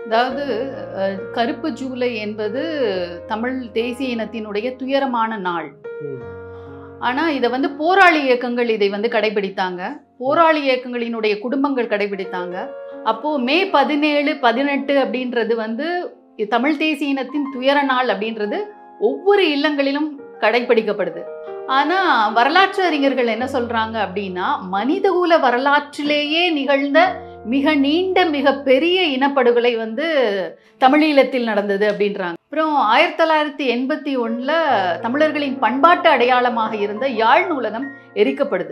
அதாவது அஹ், கருப்பு ஜூலை என்பது தமிழ் தேசிய இனத்தினுடைய துயரமான நாள் ம். ஆனா இதை வந்து போராளி இயக்கங்கள் இதை வந்து கடைபிடித்தாங்க போராளி இயக்கங்களினுடைய குடும்பங்கள் கடைபிடித்தாங்க அப்போ மே பதினேழு பதினெட்டு அப்படின்றது வந்து இ- தமிழ் தேசிய இனத்தின் துயர நாள் அப்படின்றது ஒவ்வொரு இல்லங்களிலும் கடைபிடிக்கப்படுது ஆனா வரலாற்று அறிஞர்கள் என்ன சொல்றாங்க அப்படின்னா மனிதகுல வரலாற்றிலேயே நிகழ்ந்த மிக நீண்ட மிக பெரிய இனப்படுகொலை வந்து தமிழீழத்தில் நடந்தது அப்படின்றாங்க அப்புறம் ஆயிரத்தி தொள்ளாயிரத்தி எண்பத்தி ஒண்ணுல தமிழர்களின் பண்பாட்டு அடையாளமாக இருந்த யாழ் நூலகம் எரிக்கப்படுது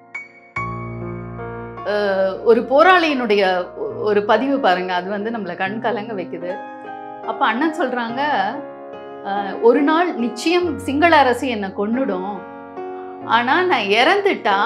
அஹ் ஒரு போராளியினுடைய ஒ- ஒரு பதிவு பாருங்க அது வந்து நம்மளை கண் கலங்க வைக்குது அப்ப அண்ணன் சொல்றாங்க அஹ், ஒரு நாள் நிச்சயம் சிங்கள அரசு என்னை கொன்னுடும் ஆனா நான் இறந்துட்டா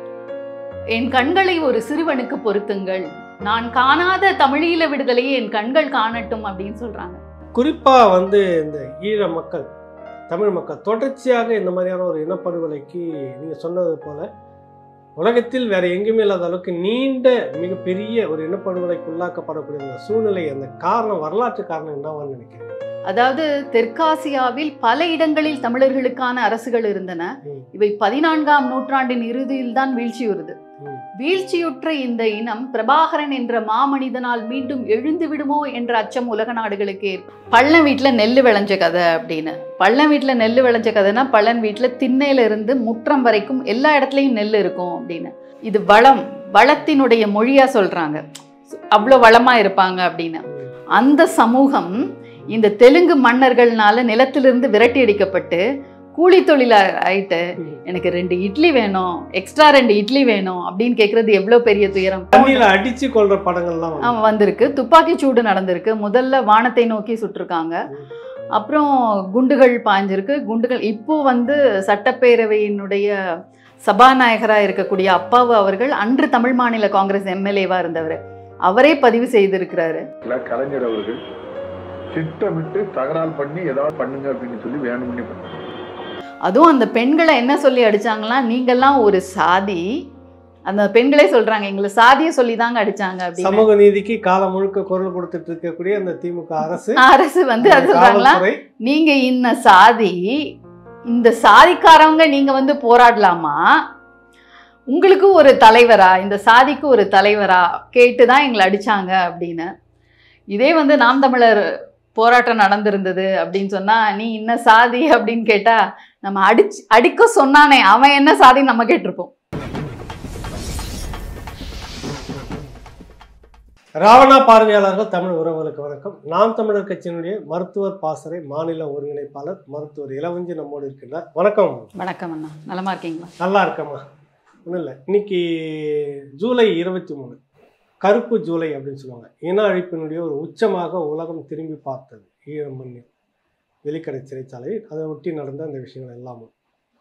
என் கண்களை ஒரு சிறுவனுக்கு பொருத்துங்கள் நான் காணாத தமிழீழ விடுதலையை என் கண்கள் காணட்டும் அப்படின்னு சொல்றாங்க குறிப்பா வந்து இந்த ஈழ மக்கள் தமிழ் மக்கள் தொடர்ச்சியாக இந்த மாதிரியான ஒரு இனப்படுகொலைக்கு நீங்க சொன்னது போல உலகத்தில் வேற எங்கேயுமே இல்லாத அளவுக்கு நீண்ட மிகப்பெரிய ஒரு இனப்படுகொலைக்கு உள்ளாக்கப்படக்கூடிய அந்த சூழ்நிலை அந்த காரணம் வரலாற்று காரணம் என்னவான்னு நினைக்கிறேன் அதாவது தெற்காசியாவில் பல இடங்களில் தமிழர்களுக்கான அரசுகள் இருந்தன ம். இவை பதினான்காம் நூற்றாண்டின் இறுதியில் தான் வீழ்ச்சியுறுது ம். வீழ்ச்சியுற்ற இந்த இனம் பிரபாகரன் என்ற மாமனிதனால் மீண்டும் எழுந்து விடுமோ என்ற அச்சம் உலக நாடுகளுக்கு ஏற்ப- பள்ளம் வீட்டில் நெல் விளைஞ்ச கதை அப்படின்னு பள்ளம் வீட்டில் நெல் விளைஞ்ச கதைனா பள்ளம் வீட்டில் திண்ணையில இருந்து முற்றம் வரைக்கும் எல்லா இடத்துலையும் நெல் இருக்கும் அப்படின்னு இது வளம் வளத்தினுடைய மொழியா சொல்றாங்க அவ்வளோ வளமா இருப்பாங்க அப்படின்னு அந்த சமூகம் இந்த தெலுங்கு மன்னர்கள்னால நிலத்திலிருந்து விரட்டி அடிக்கப்பட்டு கூலி தொழிலாளர் ஆயிட்டு எனக்கு ரெண்டு இட்லி வேணும் எக்ஸ்ட்ரா ரெண்டு இட்லி வேணும் அப்படின்னு கேட்கறது எவ்வளோ பெரிய துயரம் தண்ணியில அடிச்சு கொள்ற படங்கள்லாம் வந்து. ஆ, வந்திருக்கு துப்பாக்கி சூடு நடந்திருக்கு முதல்ல வானத்தை நோக்கி சுட்டிருக்காங்க அப்புறம் குண்டுகள் பாய்ஞ்சிருக்கு குண்டுகள் இப்போ வந்து சட்டப்பேரவையினுடைய சபாநாயகராக இருக்கக்கூடிய அப்பாவு அவர்கள் அன்று தமிழ் மாநில காங்கிரஸ் எம்எல்ஏவா இருந்தவர் அவரே பதிவு செய்திருக்கிறாரு இல்ல கலைஞர் அவர்கள் திட்டமிட்டு தகராறு பண்ணி ஏதாவது பண்ணுங்க அப்படின்னு சொல்லி வேணும்னே பண்ணாங்க அதுவும் அந்த பெண்களை என்ன சொல்லி அடிச்சாங்கன்னா நீங்கெல்லாம் ஒரு சாதி அந்த பெண்களே சொல்றாங்க எங்களை சாதியை சொல்லி தாங்க அடிச்சாங்க அப்படின்னு சமூக நீதிக்கு காலம் முழுக்க குரல் கொடுத்துட்டு இருக்கக்கூடிய அந்த திமுக அரசு அரசு வந்து அது சொல்றாங்களா காவல்துறை நீங்க இந்த சாதி இந்த சாதிக்காரவங்க நீங்க வந்து போராடலாமா உங்களுக்கு ஒரு தலைவரா இந்த சாதிக்கு ஒரு தலைவரா கேட்டு தான் எங்களை அடிச்சாங்க அப்படின்னு இதே வந்து நாம் தமிழர் போராட்டம் நடந்திருந்தது அப்படின்னு சொன்னா நீ என்ன சாதி அப்படின்னு கேட்டா நம்ம அடிச்சு அடிக்க சொன்னானே அவன் என்ன சாதின்னு நம்ம கேட்டிருப்போம் ராவணா பார்வையாளர்கள் தமிழ் உறவுகளுக்கு வணக்கம் நாம் தமிழர் கட்சியினுடைய மருத்துவர் பாசறை மாநில ஒருங்கிணைப்பாளர் மருத்துவர் இளவஞ்சி நம்மோடு இருக்கின்றார் வணக்கம் வணக்கம் அண்ணா நலமா இருக்கீங்களா நல்லா இருக்கம்மா ஒன்றும் இல்லை இன்னைக்கு ஜூலை இருபத்தி மூணு கருப்பு ஜூலை அப்படின்னு சொல்லுவாங்க இன அழிப்பினுடைய ஒரு உச்சமாக உலகம் திரும்பி பார்த்தது ஈழம் மண்ணில் வெளிக்கடை சிறைச்சாலை அதை ஒட்டி நடந்த அந்த விஷயங்கள் எல்லாமும்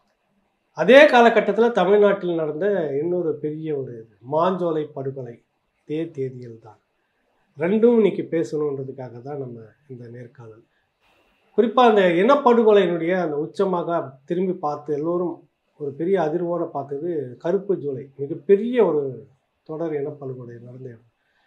அதே காலகட்டத்தில் தமிழ்நாட்டில் நடந்த இன்னொரு பெரிய ஒரு இது, மாஞ்சோலை படுகொலை இதே தேதியில் தான் ரெண்டும் இன்னைக்கு பேசணுன்றதுக்காக தான் நம்ம இந்த நேர்காணல் குறிப்பாக அந்த இனப்படுகொலையினுடைய அந்த உச்சமாக திரும்பி பார்த்து எல்லோரும் ஒரு பெரிய அதிர்வோடு பார்த்தது கருப்பு ஜூலை மிகப்பெரிய ஒரு தொடர் இனப்படுகொலை நடந்த இடம்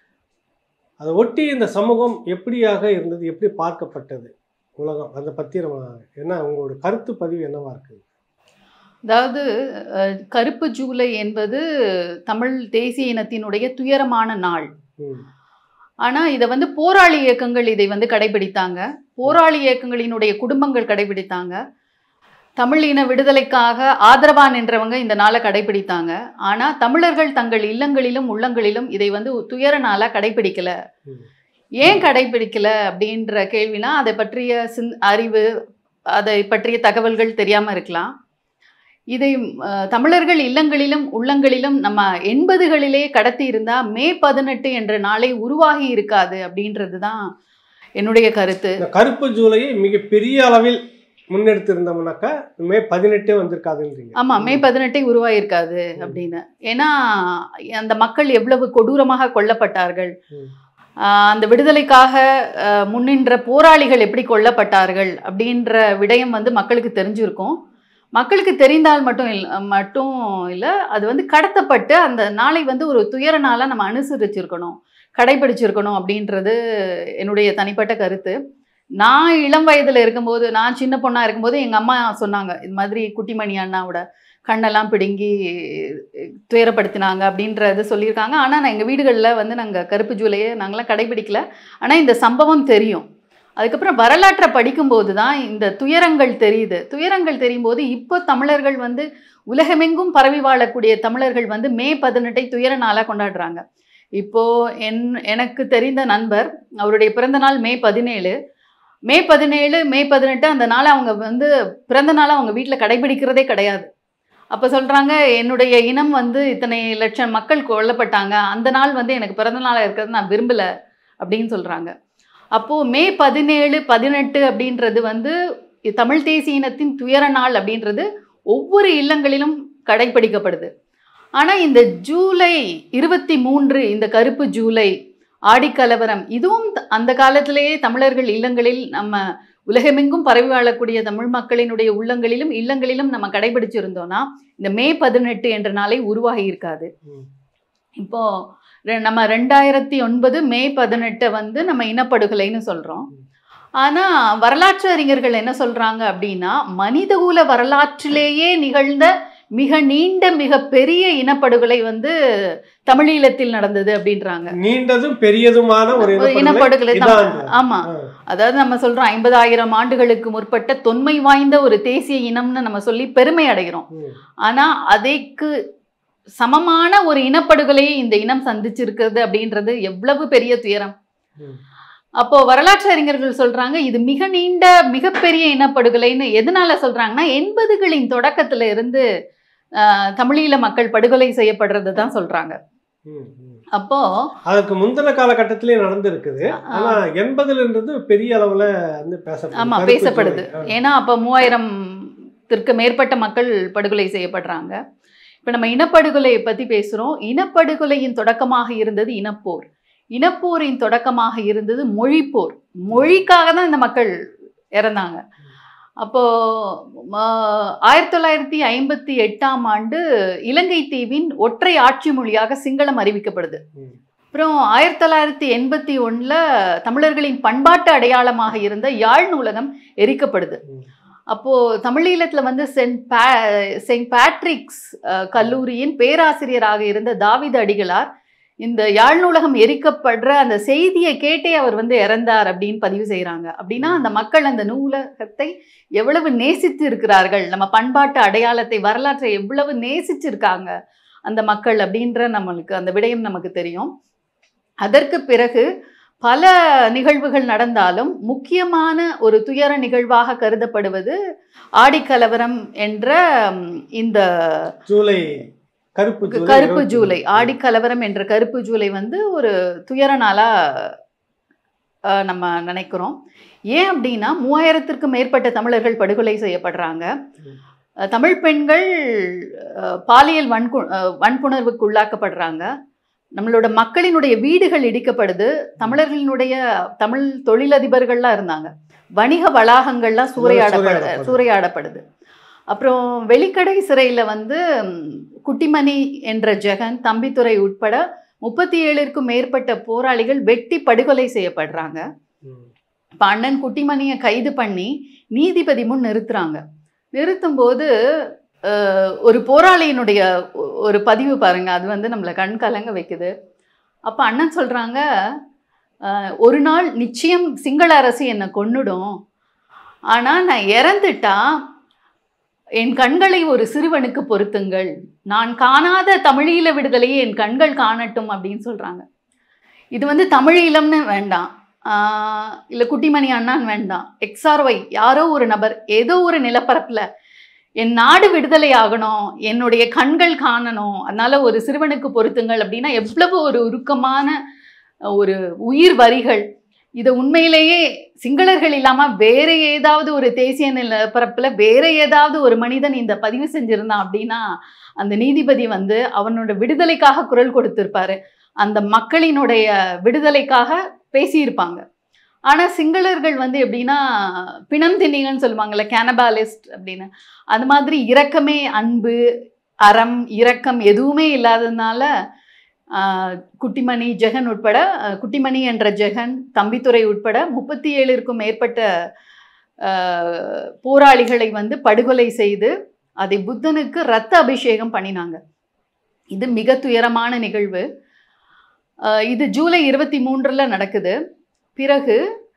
அதை ஒட்டி இந்த சமூகம் எப்படியாக இருந்தது எப்படி பார்க்கப்பட்டது உலகம் அதை பற்றி நம்ம என்ன உங்களோட கருத்து பதிவு என்னவா இருக்குது அதாவது அஹ், கருப்பு ஜூலை என்பது தமிழ் தேசிய இனத்தினுடைய துயரமான நாள் ம் ஆனா இதை வந்து போராளி இயக்கங்கள் இதை வந்து கடைபிடித்தாங்க போராளி இயக்கங்களினுடைய குடும்பங்கள் கடைபிடித்தாங்க தமிழ் இன விடுதலைக்காக ஆதரவா நின்றவங்க இந்த நாளை கடைபிடித்தாங்க ஆனா தமிழர்கள் தங்கள் இல்லங்களிலும் உள்ளங்களிலும் இதை வந்து துயர நாளா கடைபிடிக்கல ம். ஏன் கடைபிடிக்கல அப்படின்ற கேள்வினா அதை பற்றிய சிந் அறிவு அதை பற்றிய தகவல்கள் தெரியாம இருக்கலாம் இதை அஹ், தமிழர்கள் இல்லங்களிலும் உள்ளங்களிலும் நம்ம எண்பதுகளிலே கடத்தி இருந்தா மே பதினெட்டு என்ற நாளை உருவாகி இருக்காது அப்படின்றது தான் என்னுடைய கருத்து இந்த கருப்பு ஜூலையை மிகப்பெரிய அளவில் முன்னெடுத்திருந்தோம்னாக்கா மே பதினெட்டே வந்திருக்காதுன்றீங்க ஆமா மே பதினெட்டை உருவாயிருக்காது அப்படின்னு ஏன்னா அந்த மக்கள் எவ்வளவு கொடூரமாக கொல்லப்பட்டார்கள் ம். ஆஹ் அந்த விடுதலைக்காக ஆஹ் முன்னின்ற போராளிகள் எப்படி கொல்லப்பட்டார்கள் அப்படின்ற விடயம் வந்து மக்களுக்கு தெரிஞ்சிருக்கும் மக்களுக்கு தெரிந்தால் மட்டும் இல் மட்டும் இல்லை அது வந்து கடத்தப்பட்டு அந்த நாளை வந்து ஒரு துயர நாளாக நம்ம அனுசரிச்சிருக்கணும் கடைபிடிச்சிருக்கணும் அப்படின்றது என்னுடைய தனிப்பட்ட கருத்து நான் இளம் வயதில் இருக்கும்போது நான் சின்ன பொண்ணாக இருக்கும்போது எங்கள் அம்மா சொன்னாங்க இது மாதிரி குட்டிமணி அண்ணாவோட கண்ணெல்லாம் பிடுங்கி துயரப்படுத்தினாங்க அப்படின்றது சொல்லியிருக்காங்க ஆனால் நான் எங்கள் வீடுகளில் வந்து நாங்கள் கருப்பு ஜூலையை நாங்களாம் கடைபிடிக்கல ஆனால் இந்த சம்பவம் தெரியும் அதுக்கப்புறம் வரலாற்றை படிக்கும்போது தான் இந்த துயரங்கள் தெரியுது துயரங்கள் தெரியும் போது இப்போ தமிழர்கள் வந்து உலகமெங்கும் பரவி வாழக்கூடிய தமிழர்கள் வந்து மே பதினெட்டை துயர நாளாக கொண்டாடுறாங்க இப்போ என் எனக்கு தெரிந்த நண்பர் அவருடைய பிறந்த நாள் மே பதினேழு மே பதினேழு மே பதினெட்டு அந்த நாளை அவங்க வந்து பிறந்த நாளை அவங்க வீட்டில் கடைபிடிக்கிறதே கிடையாது அப்போ சொல்கிறாங்க என்னுடைய இனம் வந்து இத்தனை லட்சம் மக்கள் கொல்லப்பட்டாங்க அந்த நாள் வந்து எனக்கு பிறந்த நாளாக இருக்கிறது நான் விரும்பலை அப்படின்னு சொல்கிறாங்க அப்போது மே பதினேழு பதினெட்டு அப்படின்றது வந்து தமிழ் தேசிய இனத்தின் துயர நாள் அப்படின்றது ஒவ்வொரு இல்லங்களிலும் கடைபிடிக்கப்படுது ஆனால் இந்த ஜூலை இருபத்தி மூன்று இந்த கருப்பு ஜூலை ஆடிக்கலவரம் இதுவும் த- அந்த காலத்திலேயே தமிழர்கள் இல்லங்களில் நம்ம உலகமெங்கும் பரவி வாழக்கூடிய தமிழ் மக்களினுடைய உள்ளங்களிலும் இல்லங்களிலும் நம்ம கடைபிடிச்சிருந்தோம்னா இந்த மே பதினெட்டு என்ற நாளை உருவாகி இருக்காது ம். இப்போ ரெ- நம்ம ரெண்டாயிரத்தி ஒன்பது மே பதினெட்டை வந்து நம்ம இனப்படுகொலைன்னு சொல்றோம் ஆனா வரலாற்று அறிஞர்கள் என்ன சொல்றாங்க அப்படின்னா மனிதகுல வரலாற்றிலேயே நிகழ்ந்த மிக நீண்ட மிக பெரிய இனப்படுகொலை வந்து தமிழீழத்தில் நடந்தது அப்படின்றாங்க நீண்டதும் பெரியதுமான ஒரு இனப்படுகொலை இனப்படுகொலை இதான் தம்- இது. ஆமா ஆ. அதாவது நம்ம சொல்றோம் ஐம்பதாயிரம் ஆண்டுகளுக்கு முற்பட்ட தொன்மை வாய்ந்த ஒரு தேசிய இனம்னு நம்ம சொல்லி பெருமை அடைகிறோம் ம். ஆனா அதைக்கு சமமான ஒரு இனப்படுகொலையை இந்த இனம் சந்திச்சிருக்கிறது அப்படின்றது எவ்வளவு பெரிய துயரம் ம். அப்போ வரலாற்று அறிஞர்கள் சொல்றாங்க இது மிக நீண்ட மிகப்பெரிய இனப்படுகொலைன்னு எதனால சொல்றாங்கன்னா எண்பதுகளின் தொடக்கத்துல இருந்து ஆஹ், தமிழீழ மக்கள் படுகொலை செய்யப்படுறது தான் சொல்றாங்க ம், ம். அப்போ அதுக்கு முந்தின காலகட்டத்திலே நடந்திருக்குது ஆனா எண்பதுலன்றது பெரிய அளவுல வந்து பேசப்படுது ஆமா கருப்பு பேசப்படுது ஜூலை. ஆ. ஏன்னா அப்ப மூவாயிரத்திற்கு மேற்பட்ட மக்கள் படுகொலை செய்யப்படுறாங்க இப்ப நம்ம இனப்படுகொலையை பத்தி பேசுறோம் இனப்படுகொலையின் தொடக்கமாக இருந்தது இனப்போர் இனப்போரின் தொடக்கமாக இருந்தது மொழிப்போர் மொழிக்காக தான் இந்த மக்கள் இறந்தாங்க அப்போ ம, ஆயிரத்தி தொள்ளாயிரத்தி ஐம்பத்தி எட்டாம் ஆண்டு இலங்கை தீவின் ஒற்றை ஆட்சி மொழியாக சிங்களம் அறிவிக்கப்படுது ம். அப்புறம் ஆயிரத்தி தொள்ளாயிரத்தி எண்பத்தி ஒன்றில் தமிழர்களின் பண்பாட்டு அடையாளமாக இருந்த யாழ் நூலகம் எரிக்கப்படுது ம். அப்போது தமிழீழத்தில் வந்து சென்ட் பே செயின்ட் பேட்ரிக்ஸ் அஹ், கல்லூரியின் பேராசிரியராக இருந்த தாவித அடிகளார் இந்த யாழ் நூலகம் எரிக்கப்படுற அந்த செய்தியை கேட்டே அவர் வந்து இறந்தார் அப்படின்னு பதிவு செய்கிறாங்க அப்படின்னா அந்த மக்கள் அந்த நூலகத்தை எவ்வளவு நேசித்து இருக்கிறார்கள் நம்ம பண்பாட்டு அடையாளத்தை வரலாற்றை எவ்வளவு நேசிச்சிருக்காங்க அந்த மக்கள் அப்படின்ற நம்மளுக்கு அந்த விடயம் நமக்கு தெரியும் அதற்கு பிறகு பல நிகழ்வுகள் நடந்தாலும் முக்கியமான ஒரு துயர நிகழ்வாக கருதப்படுவது ஆடிக்கலவரம் என்ற ம், இந்த ஜூலை கருப்பு ஜூலை கருப்பு இருபத்தி ஜூலை மூணு. ஆடிக்கலவரம் என்ற கருப்பு ஜூலை வந்து ஒரு துயர நாளா அஹ், நம்ம நினைக்கிறோம் ஏன் அப்படின்னா மூவாயிரத்திற்கும் மேற்பட்ட தமிழர்கள் படுகொலை செய்யப்படுறாங்க ம். அஹ், தமிழ் பெண்கள் அஹ், பாலியல் வன்கு அஹ், வன்புணர்வுக்கு உள்ளாக்கப்படுறாங்க நம்மளோட மக்களினுடைய வீடுகள் இடிக்கப்படுது தமிழர்களினுடைய தமிழ் தொழிலதிபர்கள்லாம் இருந்தாங்க வணிக வளாகங்கள்லாம் சூறையாடப்படுது சூறையாடப்படுது. சூறையாடப்படுது அப்புறம் வெளிக்கடை சிறையில் வந்து ம், குட்டிமணி என்ற ஜெகன் தம்பித்துறை உட்பட முப்பத்தி ஏழிற்கும் மேற்பட்ட போராளிகள் வெட்டி படுகொலை செய்யப்படுறாங்க ம். இப்போ அண்ணன் குட்டிமணியை கைது பண்ணி நீதிபதி முன் நிறுத்துறாங்க நிறுத்தும்போது அஹ், ஒரு போராளியினுடைய ஒ- ஒரு பதிவு பாருங்க அது வந்து நம்மளை கண் கலங்க வைக்குது அப்போ அண்ணன் சொல்றாங்க அஹ், ஒரு நாள் நிச்சயம் சிங்கள அரசு என்னை கொன்னுடும் ஆனால் நான் இறந்துட்டா என் கண்களை ஒரு சிறுவனுக்கு பொருத்துங்கள் நான் காணாத தமிழீழ விடுதலையை என் கண்கள் காணட்டும் அப்படின்னு சொல்றாங்க இது வந்து தமிழீழம்னு வேண்டாம் இல்லை குட்டிமணி அண்ணான்னு வேண்டாம் எக்ஸ்ஆர்ஒய் யாரோ ஒரு நபர் ஏதோ ஒரு நிலப்பரப்பில் என் நாடு விடுதலை ஆகணும் என்னுடைய கண்கள் காணணும் அதனால ஒரு சிறுவனுக்கு பொருத்துங்கள் அப்படின்னா எவ்வளவு ஒரு உருக்கமான அஹ், ஒரு உயிர் வரிகள் இதை உண்மையிலேயே சிங்களர்கள் இல்லாமல் வேற ஏதாவது ஒரு தேசிய நிலப்பரப்பில் வேற ஏதாவது ஒரு மனிதன் இந்த பதிவு செஞ்சிருந்தான் அப்படின்னா அந்த நீதிபதி வந்து அவனோட விடுதலைக்காக குரல் கொடுத்திருப்பாரு அந்த மக்களினுடைய விடுதலைக்காக பேசியிருப்பாங்க ஆனால் சிங்களர்கள் வந்து எப்படின்னா பிணம் திணிகன்னு சொல்லுவாங்கல்ல கேனபாலிஸ்ட் அப்படின்னு அது மாதிரி இரக்கமே அன்பு அறம் இரக்கம் எதுவுமே இல்லாததுனால ஆஹ், குட்டிமணி ஜெகன் உட்பட ஆஹ், குட்டிமணி என்ற ஜெகன் தம்பித்துறை உட்பட முப்பத்தி ஏழிற்கும் மேற்பட்ட ஆஹ், போராளிகளை வந்து படுகொலை செய்து அதை புத்தனுக்கு ரத்த அபிஷேகம் பண்ணினாங்க இது மிக துயரமான நிகழ்வு ஆஹ், இது ஜூலை இருபத்தி மூன்றில் நடக்குது பிறகு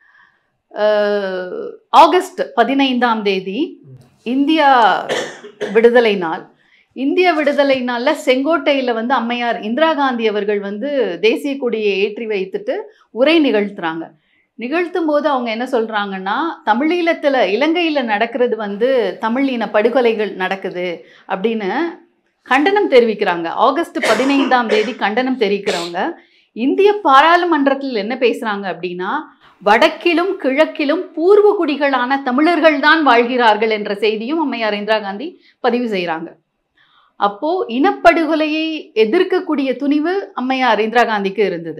ஆஹ், ஆகஸ்ட் பதினைந்தாம் தேதி இந்தியா விடுதலை நாள் இந்திய விடுதலை நாளில் செங்கோட்டையில் வந்து அம்மையார் இந்திரா காந்தி அவர்கள் வந்து தேசிய கொடியை ஏற்றி வைத்துட்டு உரை நிகழ்த்துறாங்க நிகழ்த்தும் போது அவங்க என்ன சொல்றாங்கன்னா தமிழீழத்தில் இலங்கையில் நடக்கிறது வந்து தமிழ் இன படுகொலைகள் நடக்குது அப்படின்னு கண்டனம் தெரிவிக்கிறாங்க ஆகஸ்ட் பதினைந்தாம் தேதி கண்டனம் தெரிவிக்கிறவங்க இந்திய பாராளுமன்றத்தில் என்ன பேசுறாங்க அப்படின்னா வடக்கிலும் கிழக்கிலும் பூர்வ குடிகளான தமிழர்கள் தான் வாழ்கிறார்கள் என்ற செய்தியும் அம்மையார் இந்திரா காந்தி பதிவு செய்கிறாங்க அப்போ இனப்படுகொலையை எதிர்க்கக்கூடிய துணிவு அம்மையார் இந்திரா காந்திக்கு இருந்தது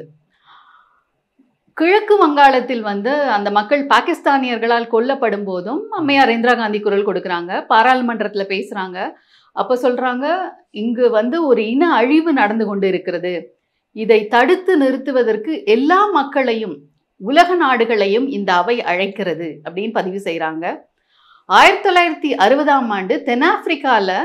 கிழக்கு வங்காளத்தில் வந்து அந்த மக்கள் பாகிஸ்தானியர்களால் கொல்லப்படும் போதும் அம்மையார் இந்திரா காந்தி குரல் கொடுக்குறாங்க பாராளுமன்றத்தில் பேசுகிறாங்க அப்போ சொல்கிறாங்க இங்கு வந்து ஒரு இன அழிவு நடந்து கொண்டு இருக்கிறது இதை தடுத்து நிறுத்துவதற்கு எல்லா மக்களையும் உலக நாடுகளையும் இந்த அவை அழைக்கிறது அப்படின்னு பதிவு செய்கிறாங்க ஆயிரத்தி தொள்ளாயிரத்தி அறுபதாம் ஆண்டு தென்னாப்பிரிக்காவில்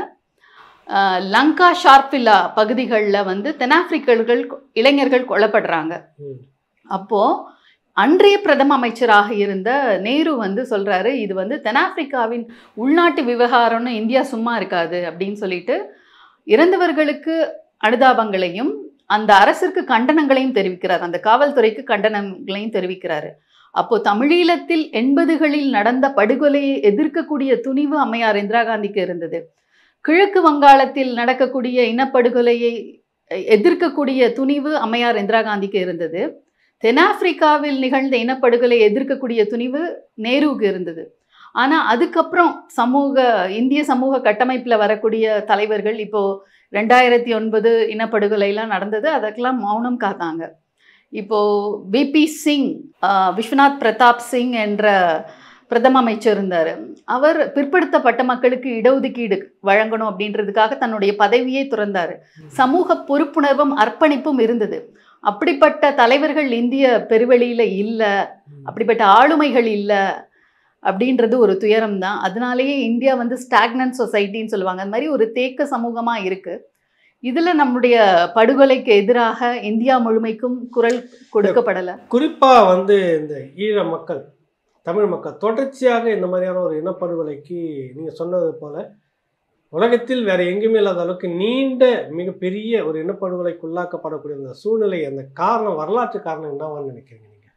லங்கா ஷார்பில்லா பகுதிகளில் வந்து தென்னாப்பிரிக்கர்கள் இளைஞர்கள் கொல்லப்படுறாங்க ம். அப்போ அன்றைய பிரதம அமைச்சராக இருந்த நேரு வந்து சொல்றாரு இது வந்து தென்னாப்பிரிக்காவின் உள்நாட்டு விவகாரம்னு இந்தியா சும்மா இருக்காது அப்படின்னு சொல்லிட்டு இறந்தவர்களுக்கு அனுதாபங்களையும் அந்த அரசிற்கு கண்டனங்களையும் தெரிவிக்கிறார் அந்த காவல்துறைக்கு கண்டனங்களையும் தெரிவிக்கிறாரு அப்போ தமிழீழத்தில் எண்பதுகளில் நடந்த படுகொலையை எதிர்க்கக்கூடிய துணிவு அம்மையார் இந்திரா காந்திக்கு இருந்தது கிழக்கு வங்காளத்தில் நடக்கக்கூடிய இனப்படுகொலையை எதிர்க்கக்கூடிய துணிவு அம்மையார் இந்திரா காந்திக்கு இருந்தது தென்னாப்பிரிக்காவில் நிகழ்ந்த இனப்படுகொலை எதிர்க்கக்கூடிய துணிவு நேருவுக்கு இருந்தது ஆனால் அதுக்கப்புறம் சமூக இந்திய சமூக கட்டமைப்பில் வரக்கூடிய தலைவர்கள் இப்போ ரெண்டாயிரத்தி ஒன்பது இனப்படுகொலைலாம் நடந்தது அதற்கெல்லாம் மௌனம் காத்தாங்க இப்போ விபி சிங் ஆஹ், விஸ்வநாத் பிரதாப் சிங் என்ற பிரதம அமைச்சர் இருந்தார் அவர் பிற்படுத்தப்பட்ட மக்களுக்கு இடஒதுக்கீடு வழங்கணும் அப்படின்றதுக்காக தன்னுடைய பதவியை துறந்தார் சமூக பொறுப்புணர்வும் அர்ப்பணிப்பும் இருந்தது அப்படிப்பட்ட தலைவர்கள் இந்திய பெருவெளியில் இல்லை அப்படிப்பட்ட ஆளுமைகள் இல்லை அப்படின்றது ஒரு துயரம் தான் அதனாலேயே இந்தியா வந்து ஸ்டாக்னன்ட் சொசைட்டின்னு சொல்லுவாங்க அந்த மாதிரி ஒரு தேக்க சமூகமாக இருக்கு இதில் நம்முடைய படுகொலைக்கு எதிராக இந்தியா முழுமைக்கும் குரல் கொடுக்கப்படலை குறிப்பாக வந்து இந்த ஈழ மக்கள் தமிழ் மக்கள் தொடர்ச்சியாக இந்த மாதிரியான ஒரு இனப்படுகொலைக்கு நீங்கள் சொன்னது போல உலகத்தில் வேற எங்கேயுமே இல்லாத அளவுக்கு நீண்ட மிகப்பெரிய ஒரு இனப்படுகொலைக்கு உள்ளாக்கப்படக்கூடிய அந்த சூழ்நிலை அந்த காரணம் வரலாற்று காரணம் என்னவான்னு நினைக்கிறீங்க நீங்கள்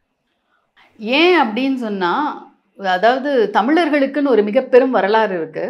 ஏன் அப்படின்னு சொன்னால் அதாவது தமிழர்களுக்குன்னு ஒரு மிக பெரும் வரலாறு இருக்கு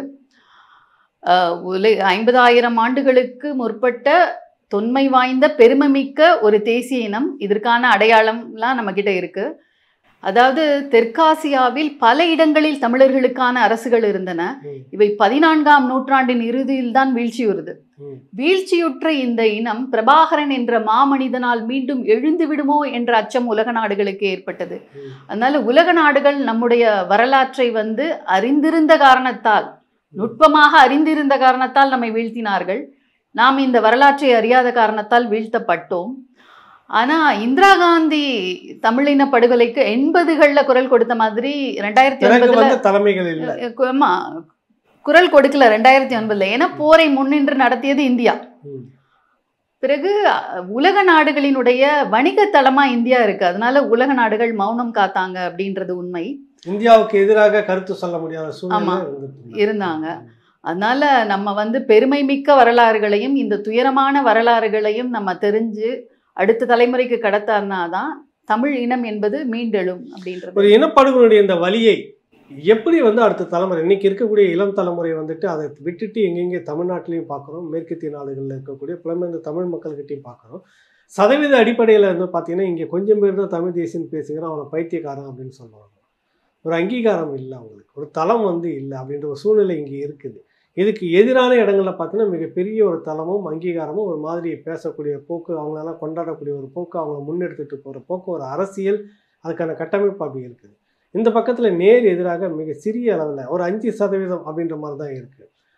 அஹ் உல ஐம்பதாயிரம் ஆண்டுகளுக்கு முற்பட்ட தொன்மை வாய்ந்த பெருமைமிக்க ஒரு தேசிய இனம் இதற்கான அடையாளம்லாம் நம்மக்கிட்ட இருக்கு அதாவது தெற்காசியாவில் பல இடங்களில் தமிழர்களுக்கான அரசுகள் இருந்தன ம், இவை பதினான்காம் நூற்றாண்டின் இறுதியில் தான் வீழ்ச்சியுறுது ம், வீழ்ச்சியுற்ற இந்த இனம் பிரபாகரன் என்ற மாமனிதனால் மீண்டும் எழுந்து விடுமோ என்ற அச்சம் உலக நாடுகளுக்கு ஏற்பட்டது ம். அதனால உலக நாடுகள் நம்முடைய வரலாற்றை வந்து அறிந்திருந்த காரணத்தால் நுட்பமாக அறிந்திருந்த காரணத்தால் நம்மை வீழ்த்தினார்கள் நாம் இந்த வரலாற்றை அறியாத காரணத்தால் வீழ்த்தப்பட்டோம் ஆனா இந்திரா காந்தி தமிழின படுகொலைக்கு எண்பதுகள்ல குரல் கொடுத்த மாதிரி ரெண்டாயிரத்தி பிறகு ஒன்பதுல வந்து தலைமைகள் இல்லை ஆமா குரல் கொடுக்கல ரெண்டாயிரத்தி ஒன்பதுல ஏன்னா போரை முன்னின்று நடத்தியது இந்தியா ம், பிறகு அஹ், உலக நாடுகளினுடைய வணிக தளமா இந்தியா இருக்கு அதனால உலக நாடுகள் மௌனம் காத்தாங்க அப்படின்றது உண்மை இந்தியாவுக்கு எதிராக கருத்து சொல்ல முடியாத சூழ்நிலை ஆமா, இருந்துட்டு இருந்தாங்க. அதனால நம்ம வந்து பெருமை மிக்க வரலாறுகளையும் இந்த துயரமான வரலாறுகளையும் நம்ம தெரிஞ்சு அடுத்த தலைமுறைக்கு கடத்தாருனாதான் தமிழ் இனம் என்பது மீண்டெழும் அப்படின்றது ஒரு இனப்படுகொலையுடைய இந்த வலியை எப்படி வந்து அடுத்த தலைமுறை இன்னைக்கு இருக்கக்கூடிய இளம் தலைமுறை வந்துட்டு அதை விட்டுட்டு எங்கெங்கே தமிழ்நாட்டிலையும் பார்க்குறோம் மேற்கத்திய நாடுகளில் இருக்கக்கூடிய புலம்பெயர்ந்த தமிழ் மக்கள்கிட்டையும் பார்க்குறோம் சதவீத அடிப்படையில் வந்து பார்த்தீங்கன்னா இங்கே கொஞ்சம் பேர் தான் தமிழ் தேசியன்னு பேசுகிறோம் அவனை பைத்தியக்காரன் அப்படின்னு சொல்லுவாங்க ஒரு அங்கீகாரம் இல்லை அவங்களுக்கு ஒரு தளம் வந்து இல்லை அப்படின்ற ஒரு சூழ்நிலை இங்கே இருக்குது இதுக்கு எதிரான இடங்களில் பார்த்தீங்கன்னா மிகப்பெரிய ஒரு தளமும் அங்கீகாரமும் ஒரு மாதிரி பேசக்கூடிய போக்கு அவங்களெல்லாம் கொண்டாடக்கூடிய ஒரு போக்கு அவங்கள முன்னெடுத்துட்டு போகிற போக்கு ஒரு அரசியல் அதுக்கான கட்டமைப்பு அப்படி இருக்குது இந்த பக்கத்தில் நேர் எதிராக மிக சிறிய அளவில் ஒரு அஞ்சு சதவீதம் அப்படின்ற மாதிரி தான் இருக்குது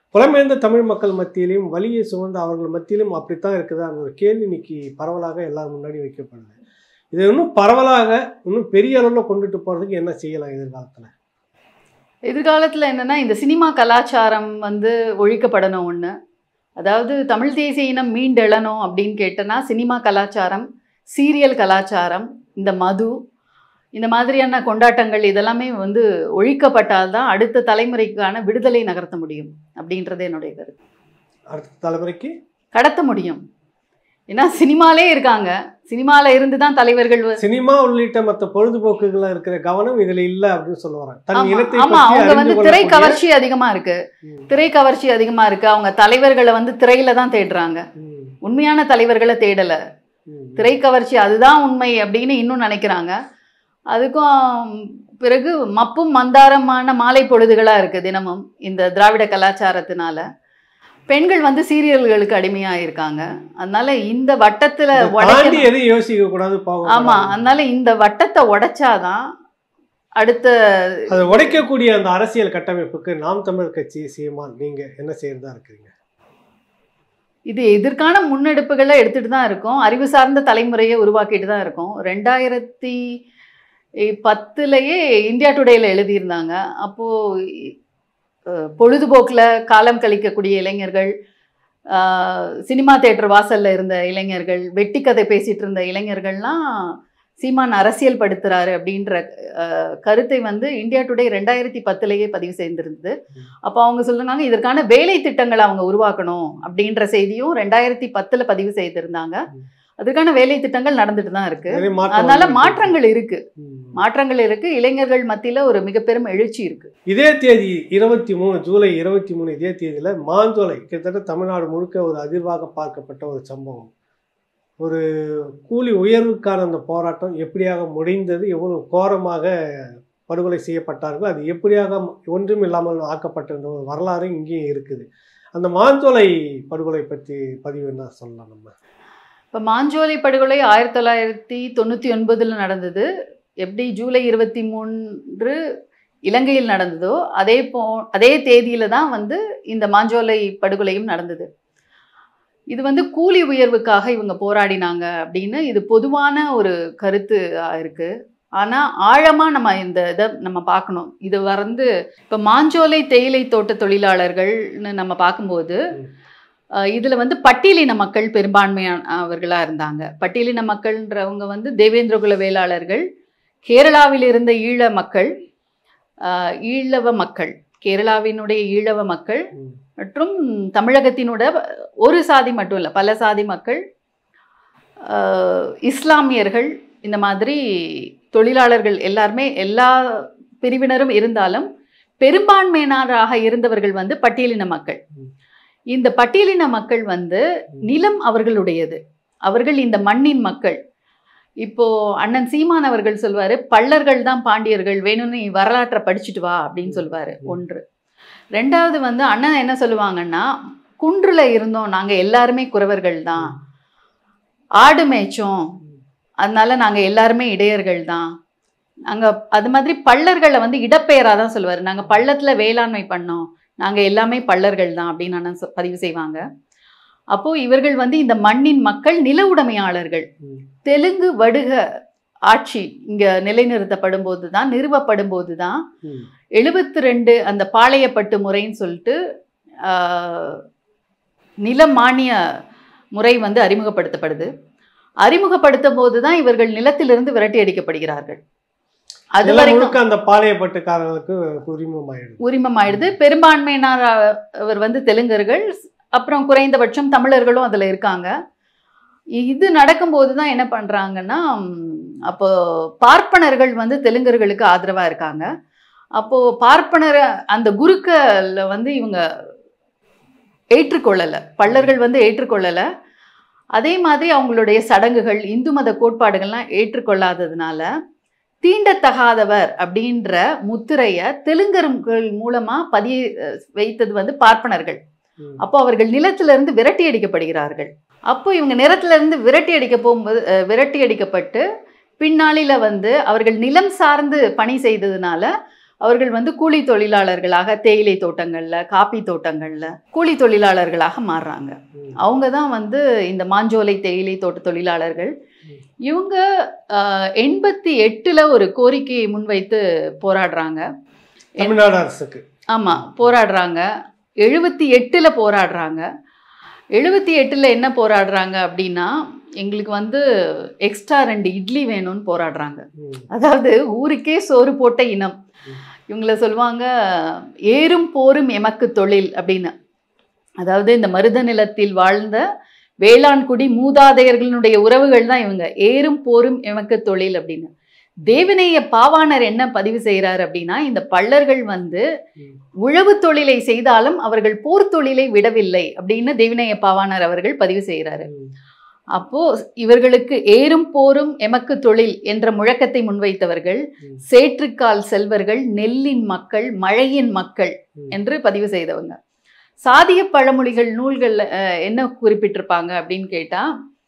புலம்பெயர்ந்த தமிழ் மக்கள் மத்தியிலும் வலியை சுமந்த அவர்கள் மத்தியிலும் அப்படித்தான் இருக்குதான்னு ஒரு கேள்வி இன்னைக்கு பரவலாக எல்லாரும் முன்னாடி வைக்கப்படுது இது இன்னும் பரவலாக இன்னும் பெரிய அளவில் கொண்டுட்டு போகிறதுக்கு என்ன செய்யலாம் எதிர்காலத்தில் எதிர்காலத்தில் என்னன்னா இந்த சினிமா கலாச்சாரம் வந்து ஒழிக்கப்படணும் ஒன்று அதாவது தமிழ் தேசிய இனம் மீண்டெழணும் அப்படின்னு கேட்டனா சினிமா கலாச்சாரம் சீரியல் கலாச்சாரம் இந்த மது இந்த மாதிரியான கொண்டாட்டங்கள் இதெல்லாமே வந்து ஒழிக்கப்பட்டால்தான் அடுத்த தலைமுறைக்கான விடுதலை நகர்த்த முடியும் அப்படின்றது என்னுடைய கருத்து அடுத்த தலைமுறைக்கு கடத்த முடியும் ஏன்னா சினிமாலே இருக்காங்க சினிமால இருந்து தான் தலைவர்கள் வ- சினிமா உள்ளிட்ட மற்ற பொழுதுபோக்குகள்ல இருக்கிற கவனம் இதுல இல்ல அப்படின்னு சொல்ல வரேன் தன் ஆமா இனத்தை ஆமா பற்றி அவங்க வந்து அறிந்து திரை கொள்ளக்கூடிய- கவர்ச்சி அதிகமா இருக்கு ம், திரை கவர்ச்சி அதிகமா இருக்கு அவங்க தலைவர்களை வந்து திரையில தான் தேடுறாங்க ம், உண்மையான தலைவர்களை தேடல ம். திரை கவர்ச்சி அதுதான் உண்மை அப்படின்னு இன்னும் நினைக்கிறாங்க அதுக்கும் பிறகு மப்பும் மந்தாரமான மாலை பொழுதுகளா இருக்கு தினமும் இந்த திராவிட கலாச்சாரத்தினால பெண்கள் வந்து சீரியல்களுக்கு அடிமையா இருக்காங்க அதனால இந்த வட்டத்துல இதை உடைக்க தாண்டி எதையும் யோசிக்க கூடாது போக ஆமா அதனால இந்த வட்டத்தை உடைச்சாதான் அடுத்த அதை உடைக்கக்கூடிய அந்த அரசியல் கட்டமைப்புக்கு நாம் தமிழர் கட்சி சீமான் நீங்க என்ன செய்யறதா இருக்கிறீங்க இது எதற்கான முன்னெடுப்புகளை எடுத்துட்டு தான் இருக்கோம் அறிவு சார்ந்த தலைமுறையை உருவாக்கிட்டு தான் இருக்கோம் ரெண்டாயிரத்தி பத்துலயே இந்தியா டுடேல எழுதியிருந்தாங்க அப்போ அஹ், பொழுதுபோக்குல காலம் கழிக்கக்கூடிய இளைஞர்கள் ஆஹ், சினிமா தேட்டர் வாசல்ல இருந்த இளைஞர்கள் வெட்டி கதை பேசிட்டு இருந்த இளைஞர்கள்லாம் சீமான் அரசியல் படுத்துறாரு அப்படின்ற அஹ், கருத்தை வந்து இந்தியா டுடே ரெண்டாயிரத்தி பத்துலயே பதிவு செய்திருந்தது அப்போ அவங்க சொல்றாங்க இதற்கான வேலை திட்டங்களை அவங்க உருவாக்கணும் அப்படின்ற செய்தியும் ரெண்டாயிரத்தி பத்துல பதிவு செய்திருந்தாங்க ம். அதுக்கான வேலை திட்டங்கள் நடந்துட்டு தான் இருக்கு நிறைய மாற்றம் அதனால வந்திருக்கு. மாற்றங்கள் இருக்கு ம். மாற்றங்கள் இருக்கு இளைஞர்கள் மத்தியில ஒரு மிக பெரும் எழுச்சி இருக்கு இதே தேதி இருபத்தி மூணு ஜூலை இருபத்தி மூணு இதே தேதியில மாஞ்சோலை கிட்டத்தட்ட தமிழ்நாடு முழுக்க ஒரு அதிர்வாக பார்க்கப்பட்ட ஒரு சம்பவம் ஒரு கூலி உயர்வுக்கான அந்த போராட்டம் எப்படியாக முடிந்தது எவ்வளவு கோரமாக படுகொலை செய்யப்பட்டார்கள் அது எப்படியாக ஒன்றும் இல்லாமல் ஆக்கப்பட்டிருந்த ஒரு வரலாறு இங்கேயும் இருக்குது அந்த மாஞ்சோலை படுகொலை பற்றி பதிவு என்ன சொல்லலாம் நம்ம இப்போ மாஞ்சோலை படுகொலை ஆயிரத்தி தொள்ளாயிரத்தி தொண்ணூற்றி ஒன்பதில் நடந்தது எப்படி ஜூலை இருபத்தி மூன்று இலங்கையில் நடந்ததோ அதே போ அதே தேதியில தான் வந்து இந்த மாஞ்சோலை படுகொலையும் நடந்தது இது வந்து கூலி உயர்வுக்காக இவங்க போராடினாங்க அப்படின்னு இது பொதுவான ஒரு கருத்து ஆ, இருக்கு ஆனா ஆழமா நம்ம இந்த இதை நம்ம பார்க்கணும் இது வந்து இப்போ மாஞ்சோலை தேயிலை தோட்ட தொழிலாளர்கள்னு நம்ம பார்க்கும்போது ம். அஹ் இதுல வந்து பட்டியலின மக்கள் பெரும்பான்மையானவர்களா இருந்தாங்க பட்டியலின மக்கள்ன்றவங்க வந்து தேவேந்திரகுல வேளாளர்கள் கேரளாவில் இருந்த ஈழ மக்கள் அஹ் ஈழவ மக்கள் கேரளாவினுடைய ஈழவ மக்கள் ம். மற்றும் தமிழகத்தினோட ஒரு சாதி மட்டும் இல்லை பல சாதி மக்கள் அஹ் இஸ்லாமியர்கள் இந்த மாதிரி தொழிலாளர்கள் எல்லாருமே எல்லா பிரிவினரும் இருந்தாலும் பெரும்பான்மையினராக இருந்தவர்கள் வந்து பட்டியலின மக்கள் ம். இந்த பட்டியலின மக்கள் வந்து நிலம் அவர்களுடையது அவர்கள் இந்த மண்ணின் மக்கள் இப்போ அண்ணன் சீமான் அவர்கள் சொல்வாரு பள்ளர்கள் தான் பாண்டியர்கள் வேணும்னு நீ வரலாற்றை படிச்சுட்டு வா அப்படின்னு சொல்லுவாரு ம். ஒன்று ரெண்டாவது வந்து அண்ணன் என்ன சொல்லுவாங்கன்னா குன்றுல இருந்தோம் நாங்க எல்லாருமே குறவர்கள் தான் ஆடு மேய்ச்சோம் அதனால நாங்க எல்லாருமே இடையர்கள் தான் நாங்க அது மாதிரி பள்ளர்களை வந்து இடப்பெயரா தான் சொல்லுவாரு நாங்க பள்ளத்துல வேளாண்மை பண்ணோம் நாங்க எல்லாமே பள்ளர்கள் தான் அப்படின்னு அண்ணன் சொ- பதிவு செய்வாங்க அப்போ இவர்கள் வந்து இந்த மண்ணின் மக்கள் நில உடைமையாளர்கள் ம். தெலுங்கு வடுக ஆட்சி இங்க நிலைநிறுத்தப்படும் போது தான் நிறுவப்படும் போது தான் ம். எழுபத்தி ரெண்டு அந்த பாளையப்பட்டு முறைன்னு சொல்லிட்டு ஆஹ், நில மானிய முறை வந்து அறிமுகப்படுத்தப்படுது அறிமுகப்படுத்தும் போது தான் இவர்கள் நிலத்திலிருந்து விரட்டி அடிக்கப்படுகிறார்கள் அது நிலம் வரைக்கும் முழுக்க அந்த பாளையப்பட்டுக்காரர்களுக்கு உரிமம் ஆயிடுது உரிமம் ஆயிடுது பெரும்பான்மையினர் அ- அவர் வந்து தெலுங்கர்கள் அப்புறம் குறைந்தபட்சம் தமிழர்களும் அதுல இருக்காங்க இது நடக்கும்போது தான் என்ன பண்றாங்கன்னா ம், அப்போ பார்ப்பனர்கள் வந்து தெலுங்கர்களுக்கு ஆதரவா இருக்காங்க அப்போ பார்ப்பனர் அந்த குருக்கள்ல வந்து இவங்க ஏற்றுக்கொள்ளல பள்ளர்கள் வந்து ஏற்றுக்கொள்ளல அதே மாதிரி அவங்களுடைய சடங்குகள் இந்து மத கோட்பாடுகள்லாம் ஏற்றுக்கொள்ளாததுனால தீண்டத்தகாதவர் அப்படின்ற முத்திரைய தெலுங்கர்கள் மூலமா பதிய வைத்தது வந்து பார்ப்பனர்கள் ம். அப்போ அவர்கள் நிலத்திலிருந்து விரட்டி அடிக்கப்படுகிறார்கள் அப்போ இவங்க நிலத்திலிருந்து விரட்டி அடிக்க போகும்போது அஹ், விரட்டி அடிக்கப்பட்டு பின்னாளில வந்து அவர்கள் நிலம் சார்ந்து பணி செய்ததுனால அவர்கள் வந்து கூலி தொழிலாளர்களாக தேயிலை தோட்டங்கள்ல காப்பி தோட்டங்கள்ல கூலி தொழிலாளர்களாக மாறுறாங்க ம். அவங்க தான் வந்து இந்த மாஞ்சோலை தேயிலை தோட்ட தொழிலாளர்கள் இவங்க ஆஹ், எண்பத்தி எட்டுல ஒரு கோரிக்கையை முன்வைத்து போராடுறாங்க தமிழ்நாடு அரசுக்கு ஆமா போராடுறாங்க எழுபத்தி எட்டுல போராடுறாங்க எழுபத்தி எட்டுல என்ன போராடுறாங்க அப்படின்னா எங்களுக்கு வந்து எக்ஸ்ட்ரா ரெண்டு இட்லி வேணும்னு போராடுறாங்க ம். அதாவது ஊருக்கே சோறு போட்ட இனம் இவங்கள சொல்லுவாங்க ஏறும் போரும் எமக்கு தொழில் அப்படின்னு அதாவது இந்த மருத நிலத்தில் வாழ்ந்த வேளாண்குடி மூதாதையர்களுடைய உறவுகள் தான் இவங்க ஏறும் போரும் எமக்கு தொழில் அப்படின்னு தேவநேய பாவாணர் என்ன பதிவு செய்கிறார் அப்படின்னா இந்த பள்ளர்கள் வந்து ம். உழவு தொழிலை செய்தாலும் அவர்கள் போர் தொழிலை விடவில்லை அப்படின்னு தேவநேய பாவாணர் அவர்கள் பதிவு செய்கிறாரு ம். அப்போ இவர்களுக்கு ஏறும் போரும் எமக்கு தொழில் என்ற முழக்கத்தை முன்வைத்தவர்கள் ம். சேற்றுக்கால் செல்வர்கள் நெல்லின் மக்கள் மழையின் மக்கள் ம். என்று பதிவு செய்தவங்க சாதிய பழமொழிகள் நூல்கள்ல அஹ், என்ன குறிப்பிட்டிருப்பாங்க அப்படின்னு கேட்டா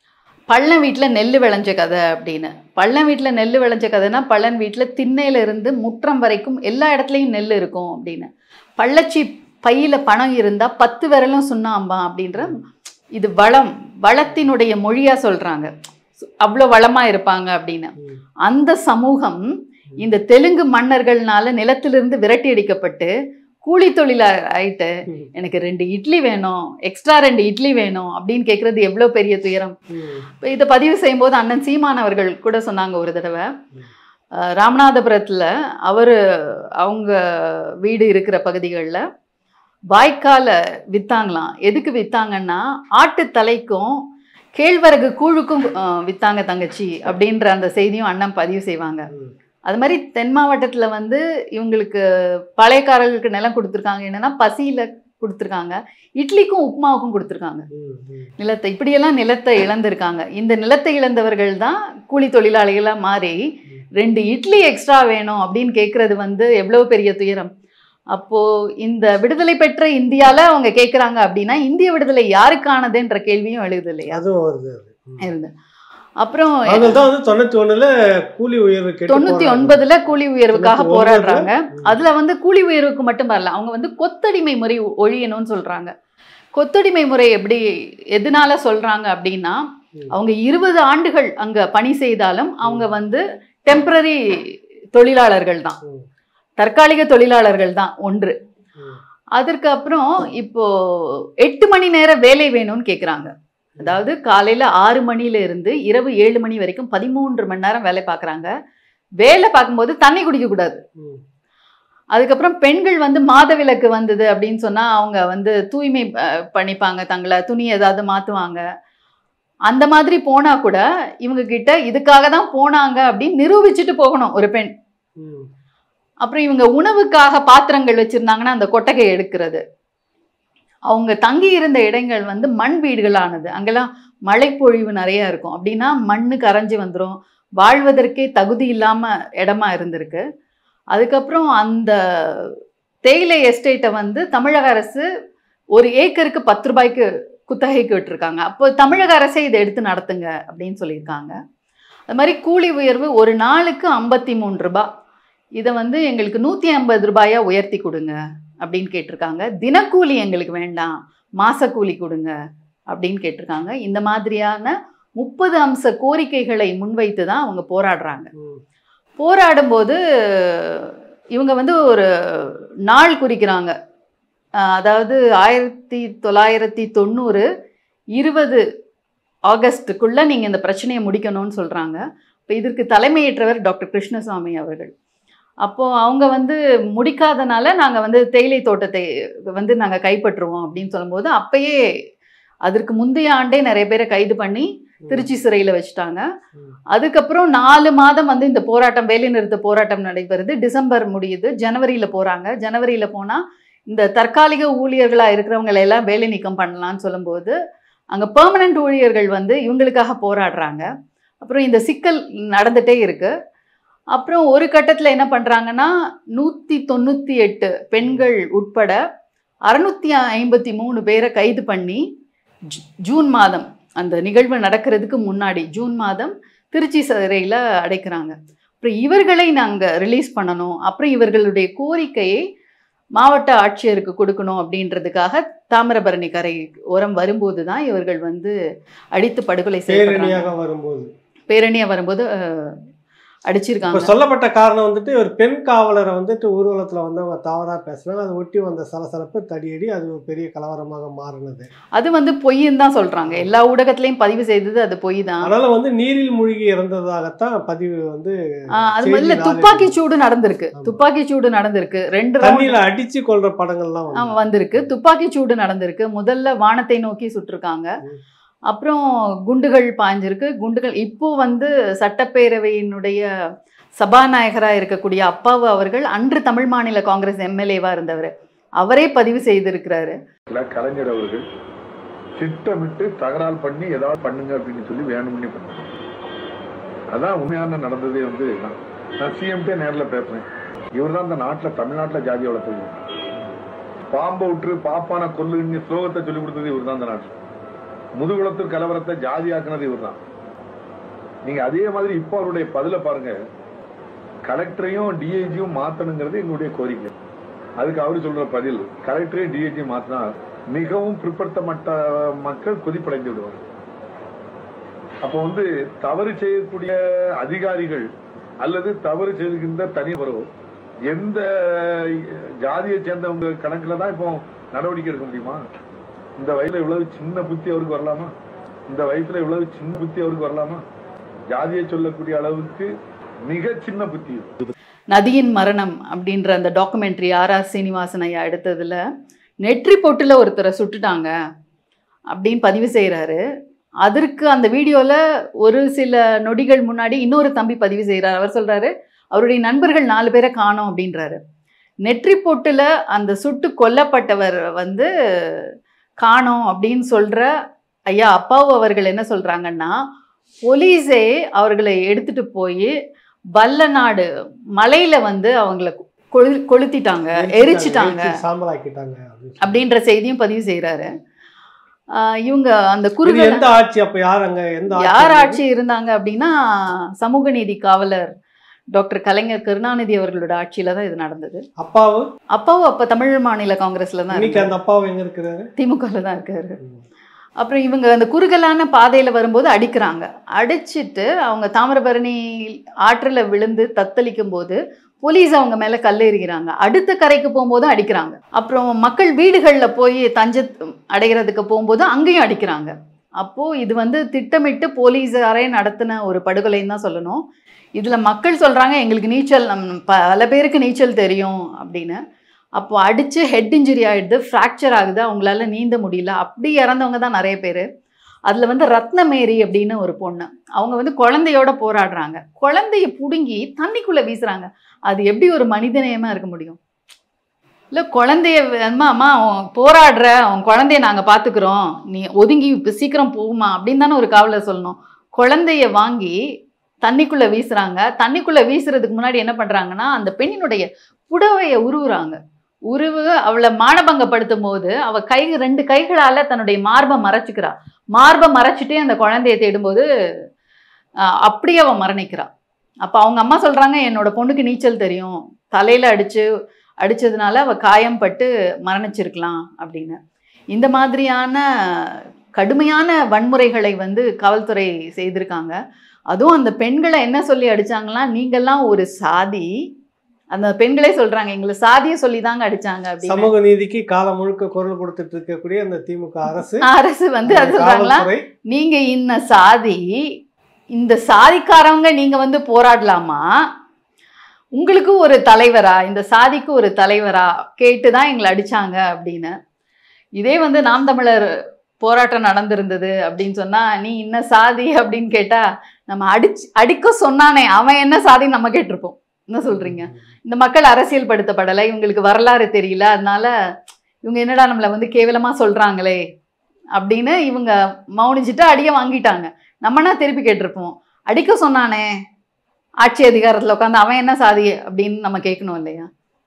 பள்ளம் வீட்டில் நெல் விளைஞ்ச கதை அப்படின்னு பள்ளம் வீட்டில் நெல் விளைஞ்ச கதைனா பள்ளன் வீட்டில் திண்ணையில இருந்து முற்றம் வரைக்கும் எல்லா இடத்துலையும் நெல் இருக்கும் அப்படின்னு பள்ளச்சி பையில பணம் இருந்தா பத்து விரலும் சுண்ணாம்பா அப்படின்ற இது வளம் வளத்தினுடைய மொழியா சொல்றாங்க அவ்வளோ வளமா இருப்பாங்க அப்படின்னு ம். அந்த சமூகம் இந்த தெலுங்கு மன்னர்கள்னால நிலத்திலிருந்து விரட்டி அடிக்கப்பட்டு கூலி தொழிலாளர் ஆயிட்டு ம். எனக்கு ரெண்டு இட்லி வேணும் எக்ஸ்ட்ரா ரெண்டு இட்லி வேணும் அப்படின்னு கேட்கறது எவ்வளோ பெரிய துயரம் ம். இப்போ இதை பதிவு செய்யும்போது அண்ணன் சீமான் அவர்கள் கூட சொன்னாங்க ஒரு தடவை அஹ், ராமநாதபுரத்தில் அவர் அவங்க வீடு இருக்கிற பகுதிகளில் வாய்க்கால வித்தாங்களாம் எதுக்கு வித்தாங்கன்னா ஆட்டு தலைக்கும் கேழ்வரகு கூழுக்கும் அஹ், வித்தாங்க தங்கச்சி அப்படின்ற அந்த செய்தியும் அண்ணன் பதிவு செய்வாங்க ம். அது மாதிரி தென் மாவட்டத்தில் வந்து இவங்களுக்கு பழையக்காரர்களுக்கு நிலம் கொடுத்துருக்காங்க என்னன்னா பசியில் கொடுத்துருக்காங்க இட்லிக்கும் உப்புமாவுக்கும் கொடுத்துருக்காங்க ம். ம். நிலத்தை இப்படியெல்லாம் நிலத்தை இழந்திருக்காங்க இந்த நிலத்தை இழந்தவர்கள் தான் கூலி தொழிலாளிகளாக மாறி ரெண்டு இட்லி எக்ஸ்ட்ரா வேணும் அப்படின்னு கேட்குறது வந்து எவ்வளோ பெரிய துயரம் அப்போ இந்த விடுதலை பெற்ற இந்தியால அவங்க கேட்குறாங்க அப்படின்னா இந்திய விடுதலை யாருக்கானதுன்ற கேள்வியும் எழுதுது இல்லையா அதுவும் வருது அது. ம். இருந்து அப்புறம் அவங்க தான் வந்து தொண்ணூத்தி ஒண்ணுல கூலி உயர்வு கேட்டு தொண்ணூத்தி போராடுறாங்க. ஒன்பதுல கூலி உயர்வுக்காக தொண்ணூத்தி போராடுறாங்க ம். அதுல வந்து கூலி உயர்வுக்கு மட்டும் வரல அவங்க வந்து கொத்தடிமை முறை ஒழியணும்னு சொல்றாங்க கொத்தடிமை முறை எப்படி எதனால சொல்றாங்க அப்படின்னா ம். அவங்க இருபது ஆண்டுகள் அங்க பணி செய்தாலும் அவங்க வந்து டெம்பரரி தொழிலாளர்கள் தான் ம். தற்காலிக தொழிலாளர்கள் தான் ஒன்று ம். அதற்கு அப்புறம் இப்போ எட்டு மணி நேரம் வேலை வேணும்னு கேக்குறாங்க அதாவது காலையில ஆறு மணில இருந்து இரவு ஏழு மணி வரைக்கும் பதிமூன்று மணி நேரம் வேலை பார்க்குறாங்க வேலை பார்க்கும்போது தண்ணி குடிக்க கூடாது ம். அதுக்கப்புறம் பெண்கள் வந்து மாதவிலக்கு வந்தது அப்படின்னு சொன்னா அவங்க வந்து தூய்மை அஹ், பண்ணிப்பாங்க தங்களை துணி ஏதாவது மாத்துவாங்க அந்த மாதிரி போனா கூட இவங்க கிட்ட இதுக்காக தான் போனாங்க அப்படின்னு நிரூபிச்சுட்டு போகணும் ஒரு பெண் ம். அப்புறம் இவங்க உணவுக்காக பாத்திரங்கள் வச்சிருந்தாங்கன்னா அந்த கொட்டகை எடுக்கிறது அவங்க தங்கி இருந்த இடங்கள் வந்து மண் வீடுகளானது அங்கெல்லாம் மழைப்பொழிவு நிறைய இருக்கும் அப்படின்னா மண்ணு கரைஞ்சி வந்துடும் வாழ்வதற்கே தகுதி இல்லாம இடமா இருந்திருக்கு அதுக்கப்புறம் அந்த தேயிலை எஸ்டேட்டை வந்து தமிழக அரசு ஒரு ஏக்கருக்கு பத்து ரூபாய்க்கு குத்தகைக்கு விட்டுருக்காங்க அப்போ தமிழக அரசே இதை எடுத்து நடத்துங்க அப்படின்னு சொல்லியிருக்காங்க அது மாதிரி கூலி உயர்வு ஒரு நாளுக்கு ஐம்பத்தி மூணு ரூபாய் இதை வந்து எங்களுக்கு நூற்றி ஐம்பது ரூபாயா உயர்த்தி கொடுங்க அப்படின்னு கேட்டிருக்காங்க தினக்கூலி எங்களுக்கு வேண்டாம் மாசக்கூலி கொடுங்க அப்படின்னு கேட்டிருக்காங்க இந்த மாதிரியான முப்பது அம்ச கோரிக்கைகளை முன்வைத்து தான் அவங்க போராடுறாங்க ம். போராடும்போது இவங்க வந்து ஒரு நாள் குறிக்கிறாங்க அஹ் அதாவது ஆயிரத்தி தொள்ளாயிரத்தி தொண்ணூறு இருபது ஆகஸ்ட்டுக்குள்ள நீங்கள் இந்த பிரச்சனையை முடிக்கணும்னு சொல்கிறாங்க இப்போ இதற்கு தலைமையேற்றவர் டாக்டர் கிருஷ்ணசாமி அவர்கள் அப்போது அவங்க வந்து முடிக்காதனால நாங்கள் வந்து தேயிலை தோட்டத்தை வந்து நாங்கள் கைப்பற்றுவோம் அப்படின்னு சொல்லும்போது அப்பயே அதற்கு முந்தைய ஆண்டே நிறைய பேரை கைது பண்ணி திருச்சி சிறையில் வச்சுட்டாங்க ம். அதுக்கப்புறம் நாலு மாதம் வந்து இந்த போராட்டம் வேலைநிறுத்த போராட்டம் நடைபெறுது டிசம்பர் முடியுது ஜனவரியில் போகிறாங்க ஜனவரியில் போனால் இந்த தற்காலிக ஊழியர்களாக இருக்கிறவங்களை எல்லாம் வேலை நீக்கம் பண்ணலாம்னு சொல்லும்போது அங்கே பெர்மனன்ட் ஊழியர்கள் வந்து இவங்களுக்காக போராடுறாங்க அப்புறம் இந்த சிக்கல் நடந்துகிட்டே இருக்கு அப்புறம் ஒரு கட்டத்தில் என்ன பண்ணுறாங்கன்னா நூற்றி தொண்ணூற்றி எட்டு பெண்கள் உட்பட அறுநூத்தி ஐம்பத்தி மூணு பேரை கைது பண்ணி ஜூ- ஜூன் மாதம் அந்த நிகழ்வு நடக்கிறதுக்கு முன்னாடி ஜூன் மாதம் திருச்சி சிறையில் அடைக்கிறாங்க அப்புறம் இவர்களை நாங்கள் ரிலீஸ் பண்ணணும் அப்புறம் இவர்களுடைய கோரிக்கையை மாவட்ட ஆட்சியருக்கு கொடுக்கணும் அப்படின்றதுக்காக தாமிரபரணி கரை ஓரம் வரும்போது தான் இவர்கள் வந்து அடித்து படுகொலை செய்யப்படுறாங்க பேரணியாக வரும்போது பேரணியா வரும்போது அஹ், இப்ப அடிச்சிருக்காங்க சொல்லப்பட்ட காரணம் வந்துட்டு ஒரு பெண் காவலரை வந்துட்டு ஊர்வலத்துல வந்தவங்க தவறா பேசுனாங்க அதை ஒட்டி வந்த சலசலப்பு தடியடி அது ஒரு பெரிய கலவரமாக மாறினது அது வந்து பொய்ன்னு தான் சொல்றாங்க எல்லா ஊடகத்திலையும் பதிவு செய்தது அது பொய் தான் அதனால வந்து நீரில் மூழ்கி இறந்ததாகத்தான் பதிவு வந்து ஆஹ் அது செய்தி முதல்ல நாளேடு. துப்பாக்கி சூடு நடந்திருக்கு ஆமா. துப்பாக்கி சூடு நடந்திருக்கு ரெண்டு round தண்ணியில அடிச்சு கொள்ற படங்கள்லாம் வந்து ஆமா, வந்திருக்கு துப்பாக்கி சூடு நடந்திருக்கு முதல்ல வானத்தை நோக்கி சுட்டிருக்காங்க ம். அப்புறம் குண்டுகள் பாய்ஞ்சிருக்கு குண்டுகள் இப்போ வந்து சட்டப்பேரவையினுடைய சபாநாயகராக இருக்கக்கூடிய அப்பாவு அவர்கள் அன்று தமிழ் மாநில காங்கிரஸ் எம்எல்ஏவா இருந்தவர் அவரே பதிவு செய்திருக்கிறாரு இல்ல கலைஞர் அவர்கள் திட்டமிட்டு தகராறு பண்ணி ஏதாவது பண்ணுங்க அப்படின்னு சொல்லி வேணும்னே பண்ணாங்க அதான் உண்மையான நடந்ததே வந்து நான். நான் சிஎம்டே நேர்ல பேசுறேன் இவர் தான் இந்த நாட்டுல தமிழ்நாட்டுல ஜாதி வளர்த்தது பாம்பை விட்டு பாப்பான கொல்லுன்னு ஸ்லோகத்தை சொல்லி கொடுத்தது இவர் தான் இந்த நாட்டுல முதுகுளத்தூர் கலவரத்தை ஜாதி ஆக்குனது இவர் தான் நீங்க அதே மாதிரி இப்போ அவருடைய பதில பாருங்க கலெக்டரையும் டிஐஜியும் மாத்தணுங்கிறது எங்களுடைய கோரிக்கை அதுக்கு அவரு சொல்ற பதில் கலெக்டரையும் டிஐஜி மாத்தினா மிகவும் பிற்படுத்தப்பட்ட மக்கள் கொதிப்படைந்து விடுவார் அப்போ வந்து தவறு செய்யக்கூடிய அதிகாரிகள் அல்லது தவறு செய்கின்ற தனிபரோ எந்த ஜாதியை சேர்ந்தவங்க கணக்குல தான் இப்போ நடவடிக்கை எடுக்க முடியுமா இந்த வயசுல இவ்வளவு சின்ன புத்தி அவருக்கு வரலாமா இந்த வயசுல இவ்வளவு சின்ன புத்தி அவருக்கு வரலாமா ஜாதியை சொல்லக்கூடிய அளவுக்கு மிக சின்ன புத்தி இது. நதியின் மரணம் அப்படின்ற அந்த டாக்குமெண்ட்ரி ஆர் ஆர் சீனிவாசன் ஐயா எடுத்ததுல நெற்றி பொட்டுல ஒருத்தரை சுட்டுட்டாங்க அப்படின்னு பதிவு செய்கிறாரு அதற்கு அந்த வீடியோவில் ஒரு சில நொடிகள் முன்னாடி இன்னொரு தம்பி பதிவு செய்கிறார் அவர் சொல்கிறாரு அவருடைய நண்பர்கள் நாலு பேரை காணோம் அப்படின்றாரு நெற்றி பொட்டுல அந்த சுட்டு கொல்லப்பட்டவர் வந்து காணோம் அப்படின்னு சொல்கிற ஐயா அப்பாவு அவர்கள் என்ன சொல்கிறாங்கன்னா போலீஸே அவர்களை எடுத்துட்டு போய் வல்லநாடு மலையில வந்து அவங்கள கொளு கொளுத்திட்டாங்க எரிச்சிட்டாங்க எரிச்சு சாம்பலாக்கிட்டாங்க அப்படின்னு சொல்லி. அப்படின்ற செய்தியும் பதிவு செய்கிறாரு இவங்க அந்த இது குறுகல எந்த ஆட்சி அப்ப யார் அங்க எந்த யார் இருந்தது? ஆட்சி இருந்தாங்க அப்படின்னா சமூக நீதி காவலர் டாக்டர் கலைஞர் கருணாநிதி அவர்களோட ஆட்சியில தான் இது நடந்தது அப்பாவு அப்பாவும் அப்ப தமிழ் மாநில காங்கிரஸ்ல தான் இன்னைக்கு இருந்தாரு. அந்த அப்பாவு எங்க இருக்கிறாரு திமுகல தான் இருக்காரு ம். அப்புறம் இவங்க அந்த குறுகலான பாதையில வரும்போது அடிக்கிறாங்க அடிச்சிட்டு அவங்க தாமிரபரணி ஆற்றுல விழுந்து தத்தளிக்கும் போது போலீஸ் அவங்க மேல கல்லெறிகிறாங்க அடுத்த கரைக்கு போகும்போதும் அடிக்கிறாங்க அப்புறம் மக்கள் வீடுகள்ல போய் தஞ்ச அடைகிறதுக்கு போகும்போது அங்கேயும் அடிக்கிறாங்க அப்போ இது வந்து திட்டமிட்டு போலீஸாரே நடத்தின ஒரு படுகொலைன்னு தான் சொல்லணும் இதுல மக்கள் சொல்றாங்க எங்களுக்கு நீச்சல் நம் பல பேருக்கு நீச்சல் தெரியும் அப்படின்னு அப்போ அடிச்சு ஹெட் இன்ஜுரி ஆயிடுது ஃப்ராக்சர் ஆகுது அவங்களால நீந்த முடியல அப்படி இறந்தவங்க தான் நிறைய பேர் அதில் வந்து ரத்னமேரி அப்படின்னு ஒரு பொண்ணு அவங்க வந்து குழந்தையோட போராடுறாங்க குழந்தைய பிடுங்கி தண்ணிக்குள்ளே வீசுறாங்க அது எப்படி ஒரு மனிதநேயமாக இருக்க முடியும் இல்லை குழந்தைய அம்மா அம்மா அவன் போராடுற அவன் குழந்தைய நாங்கள் பார்த்துக்குறோம் நீ ஒதுங்கி இப்போ சீக்கிரம் போகுமா அப்படின்னு தானே ஒரு காவலர் சொல்லணும் குழந்தைய வாங்கி தண்ணிக்குள்ளே வீசுறாங்க தண்ணிக்குள்ளே வீசுறதுக்கு முன்னாடி என்ன பண்ணுறாங்கன்னா அந்த பெண்ணினுடைய புடவையை உருவுறாங்க உருவு அவளை மானபங்கப்படுத்தும் போது அவ கை ரெண்டு கைகளால தன்னுடைய மார்பை மறைச்சிக்கிறா மார்பை மறைச்சிட்டே அந்த குழந்தைய தேடும்போது ஆஹ், அப்படியே அவ மரணிக்கிறா அப்ப அவங்க அம்மா சொல்றாங்க என்னோட பொண்ணுக்கு நீச்சல் தெரியும் தலையில அடிச்சு அடிச்சதுனால அவ காயம் பட்டு மரணிச்சிருக்கலாம் அப்படின்னு இந்த மாதிரியான கடுமையான வன்முறைகளை வந்து காவல்துறை செய்திருக்காங்க அதுவும் அந்த பெண்களை என்ன சொல்லி அடிச்சாங்கன்னா நீங்கெல்லாம் ஒரு சாதி அந்த பெண்களே சொல்றாங்க எங்களை சாதியை சொல்லி தாங்க அடிச்சாங்க அப்படின்னு சமூக நீதிக்கு காலம் முழுக்க குரல் கொடுத்துட்டு இருக்கக்கூடிய அந்த திமுக அரசு அரசு வந்து அது சொல்றாங்களா காவல்துறை நீங்க இந்த சாதி இந்த சாதிக்காரவங்க நீங்க வந்து போராடலாமா உங்களுக்கு ஒரு தலைவரா இந்த சாதிக்கு ஒரு தலைவரா கேட்டு தான் எங்களை அடிச்சாங்க அப்படின்னு இதே வந்து நாம் தமிழர் போராட்டம் நடந்திருந்தது அப்படின்னு சொன்னா நீ என்ன சாதி அப்படின்னு கேட்டா நம்ம அடிச்சு அடிக்க சொன்னானே அவன் என்ன சாதின்னு நம்ம கேட்டிருப்போம் என்ன சொல்றீங்க இந்த மக்கள் அரசியல் படுத்தப்படலை இவங்களுக்கு வரலாறு தெரியல அதனால இவங்க என்னடா நம்மளை வந்து கேவலமா சொல்றாங்களே அப்படின்னு இவங்க மௌனிச்சிட்டு அடிய வாங்கிட்டாங்க நம்மனா திருப்பி கேட்டிருப்போம் அடிக்க சொன்னானே ஆட்சி அதிகாரத்துல உட்காந்து அவன் என்ன சாதி அப்படின்னு நம்ம கேட்கணும் இல்லையா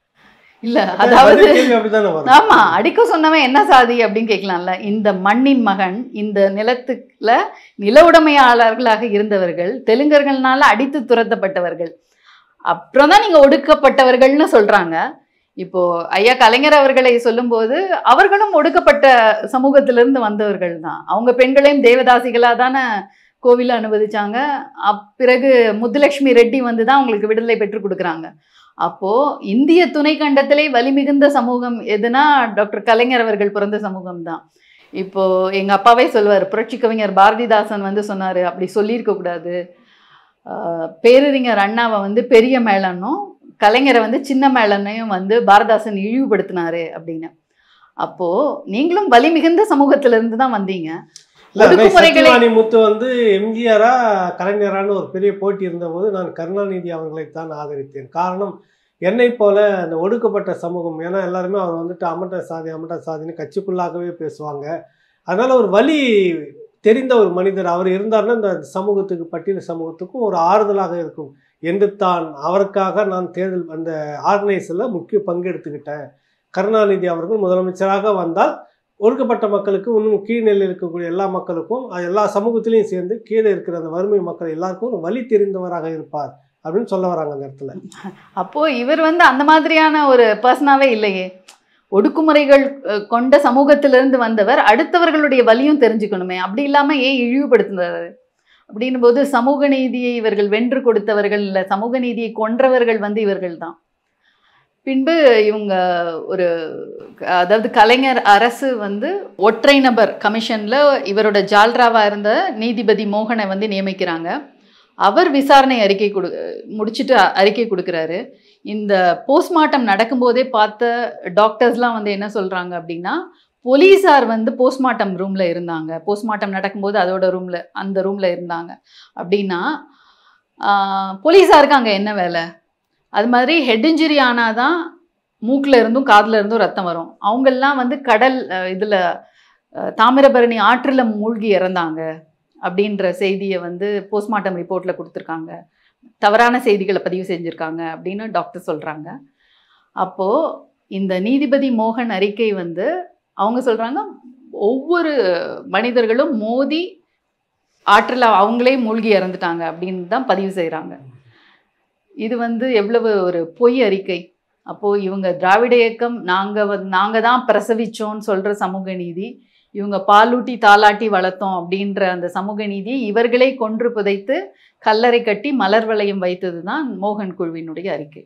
இல்ல அதாவது பதில் கேள்வி அப்படித்தானே வரும் ஆமா அடிக்க சொன்னவன் என்ன சாதி அப்படின்னு கேட்கலாம்ல இந்த மண்ணின் மகன் இந்த நிலத்துக்குள்ள நில உடைமையாளர்களாக இருந்தவர்கள் தெலுங்கர்கள்னால அடித்து துரத்தப்பட்டவர்கள் அப்புறம் தான் நீங்க ஒடுக்கப்பட்டவர்கள்னு சொல்றாங்க இப்போ ஐயா கலைஞர் அவர்களை சொல்லும்போது அவர்களும் ஒடுக்கப்பட்ட சமூகத்திலிருந்து வந்தவர்கள் தான் அவங்க பெண்களையும் தேவதாசிகளா தானே கோவில அனுமதிச்சாங்க அப் பிறகு முத்துலட்சுமி ரெட்டி வந்து தான் அவங்களுக்கு விடுதலை பெற்றுக் கொடுக்குறாங்க அப்போ இந்திய துணைக்கண்டத்திலே வலிமிகுந்த சமூகம் எதுனா டாக்டர் கலைஞர் அவர்கள் பிறந்த சமூகம் தான் இப்போ எங்க அப்பாவே சொல்லுவார் புரட்சி கவிஞர் பாரதிதாசன் வந்து சொன்னாரு அப்படி சொல்லியிருக்க கூடாது ஆஹ் பேரறிஞர் அண்ணாவை வந்து பெரிய மேளனும் கலைஞரை வந்து சின்ன மேளனையும் வந்து பாரதாசன் இழிவுபடுத்தினாரு அப்படின்னு அப்போ நீங்களும் வலி மிகுந்த சமூகத்துல இருந்து தான் வந்தீங்க இல்ல அதான் ஒடுக்குமுறைகளை- சத்தியவாணி முத்து வந்து எம்ஜிஆரா கலைஞரான்னு ஒரு பெரிய போட்டி இருந்தபோது நான் கருணாநிதி அவர்களைத்தான் ஆதரித்தேன் காரணம் என்னை போல அந்த ஒடுக்கப்பட்ட சமூகம் ஏன்னா எல்லாருமே அவர் வந்துட்டு அமட்ட சாதி அமட்ட சாதின்னு கட்சிக்குள்ளாகவே பேசுவாங்க அதனால ஒரு வழி தெரிந்த ஒரு மனிதர் அவர் இருந்தார்னா இந்த சமூகத்துக்கு பட்டியல் சமூகத்துக்கும் ஒரு ஆறுதலாக இருக்கும் என்று தான் அவருக்காக நான் தேர்தல் அந்த ஆர்கனைஸில் முக்கிய பங்கெடுத்துக்கிட்டேன் கருணாநிதி அவர்கள் முதலமைச்சராக வந்தால் ஒடுக்கப்பட்ட மக்களுக்கு இன்னும் கீழ்நிலையில் இருக்கக்கூடிய எல்லா மக்களுக்கும் அஹ் எல்லா சமூகத்திலையும் சேர்ந்து கீழே இருக்கிற அந்த வறுமை மக்கள் எல்லாருக்கும் ஒரு வழி தெரிந்தவராக இருப்பார் அப்படின்னு சொல்ல வராங்க அந்த இடத்துல அப்போ இவர் வந்து அந்த மாதிரியான ஒரு பர்சனாவே இல்லையே ஒடுக்குமுறைகள் அஹ், கொண்ட சமூகத்திலிருந்து வந்தவர் அடுத்தவர்களுடைய வலியும் தெரிஞ்சுக்கணுமே அப்படி இல்லாம ஏன் இழிவுபடுத்துனாரு அப்படின்னும் போது சமூக நீதியை இவர்கள் வென்று கொடுத்தவர்கள் இல்ல சமூக நீதியை கொன்றவர்கள் வந்து இவர்கள் தான் பின்பு இவங்க ஒரு அதாவது கலைஞர் அரசு வந்து ஒற்றை நபர் கமிஷன்ல இவரோட ஜால்ராவா இருந்த நீதிபதி மோகனை வந்து நியமிக்கிறாங்க அவர் விசாரணை அறிக்கை கொடு முடிச்சுட்டு அ- அறிக்கை கொடுக்குறாரு இந்த போஸ்ட்மார்ட்டம் நடக்கும்போதே பார்த்த டாக்டர்ஸ்லாம் வந்து என்ன சொல்றாங்க அப்படின்னா போலீஸார் வந்து போஸ்ட்மார்ட்டம் ரூம்ல இருந்தாங்க போஸ்ட்மார்ட்டம் நடக்கும்போது அதோட ரூம்ல அந்த ரூம்ல இருந்தாங்க அப்படின்னா ஆஹ், போலீஸாருக்கு அங்க என்ன வேலை அது மாதிரி ஹெட் இன்ஜுரி ஆனாதான் மூக்குல இருந்தும் காதுல இருந்தும் ரத்தம் வரும் அவங்கெல்லாம் வந்து கடல் அஹ், இதுல அஹ், தாமிரபரணி ஆற்றுல மூழ்கி இறந்தாங்க அப்படின்ற செய்தியை வந்து போஸ்ட்மார்ட்டம் ரிப்போர்ட்ல கொடுத்துருக்காங்க தவறான செய்திகளை பதிவு செஞ்சுருக்காங்க அப்படின்னு டாக்டர் சொல்றாங்க அப்போ இந்த நீதிபதி மோகன் அறிக்கை வந்து அவங்க சொல்றாங்க ஒவ்வொரு மனிதர்களும் மோதி ஆற்றில் அவங்களே மூழ்கி இறந்துட்டாங்க அப்படின்னு தான் பதிவு செய்கிறாங்க இது வந்து எவ்வளவு ஒரு பொய் அறிக்கை அப்போ இவங்க திராவிட இயக்கம் நாங்க வந்து நாங்க தான் பிரசவிச்சோம்னு சொல்ற சமூக நீதி இவங்க பாலூட்டி தாலாட்டி வளர்த்தோம் அப்படின்ற அந்த சமூக நீதியை இவர்களே கொன்று புதைத்து கல்லறை கட்டி மலர் வளையம் வைத்தது தான் மோகன் குழுவினுடைய அறிக்கை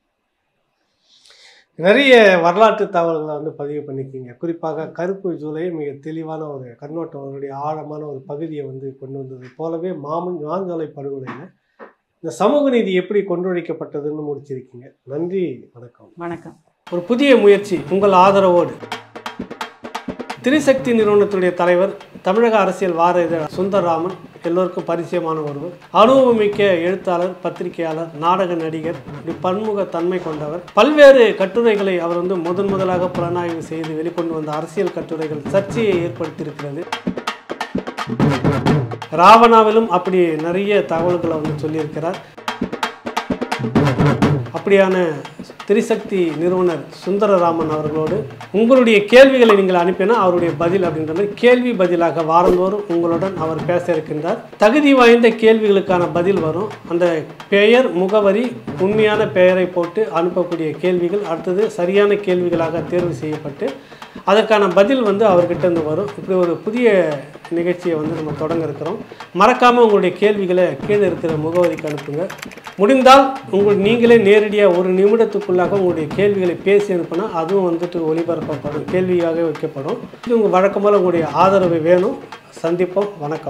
நிறைய வரலாற்று தகவல்களை வந்து பதிவு பண்ணிருக்கீங்க குறிப்பாக கருப்பு ஜூலை மிக தெளிவான ஒரு கண்ணோட்டம் அவருடைய ஆழமான ஒரு பகுதியை வந்து கொண்டு வந்தது போலவே மாமன் மாஞ்சோலை படுகொலையில் இந்த சமூக நீதி எப்படி கொண்டுழைக்கப்பட்டதுன்னு முடிச்சிருக்கீங்க நன்றி வணக்கம் வணக்கம் ஒரு புதிய முயற்சி உங்கள் ஆதரவோடு திரிசக்தி நிறுவனத்துடைய தலைவர் தமிழக அரசியல் வார இதழ் சுந்தரராமன் எல்லோருக்கும் பரிச்சயமான ஒருவர் அனுபவமிக்க எழுத்தாளர் பத்திரிகையாளர் நாடக நடிகர் இப்படி பன்முக தன்மை கொண்டவர் பல்வேறு கட்டுரைகளை அவர் வந்து முதன் முதலாக புலனாய்வு செய்து வெளிக்கொண்டு வந்த அரசியல் கட்டுரைகள் சர்ச்சையை ஏற்படுத்தியிருக்கிறது ராவணாவிலும் அப்படி நிறைய தகவல்களை வந்து சொல்லியிருக்கிறார் அப்படியான திரிசக்தி நிறுவனர் சுந்தரராமன் அவர்களோடு உங்களுடைய கேள்விகளை நீங்கள் அனுப்பினா அவருடைய பதில் அப்படின்ற மாதிரி கேள்வி பதிலாக வாரந்தோறும் உங்களுடன் அவர் பேச இருக்கின்றார் தகுதி வாய்ந்த கேள்விகளுக்கான பதில் வரும் அந்த பெயர் முகவரி உண்மையான பெயரை போட்டு அனுப்பக்கூடிய கேள்விகள் அடுத்தது சரியான கேள்விகளாக தேர்வு செய்யப்பட்டு அதற்கான பதில் வந்து அவர்கிட்ட இருந்து வரும் இப்படி ஒரு புதிய நிகழ்ச்சியை வந்து நம்ம தொடங்க இருக்கிறோம் மறக்காமல் உங்களுடைய கேள்விகளை கீழே இருக்கிற முகவரிக்கு அனுப்புங்க முடிந்தால் உங்கள் நீங்களே நேரடியாக ஒரு நிமிடத்துக்குள்ளாக உங்களுடைய கேள்விகளை பேசி அனுப்புனா அதுவும் வந்துட்டு ஒளிபரப்பப்படும் கேள்வியாக வைக்கப்படும் இது உங்கள் வழக்கமாக உங்களுடைய ஆதரவு வேணும் சந்திப்போம் வணக்கம்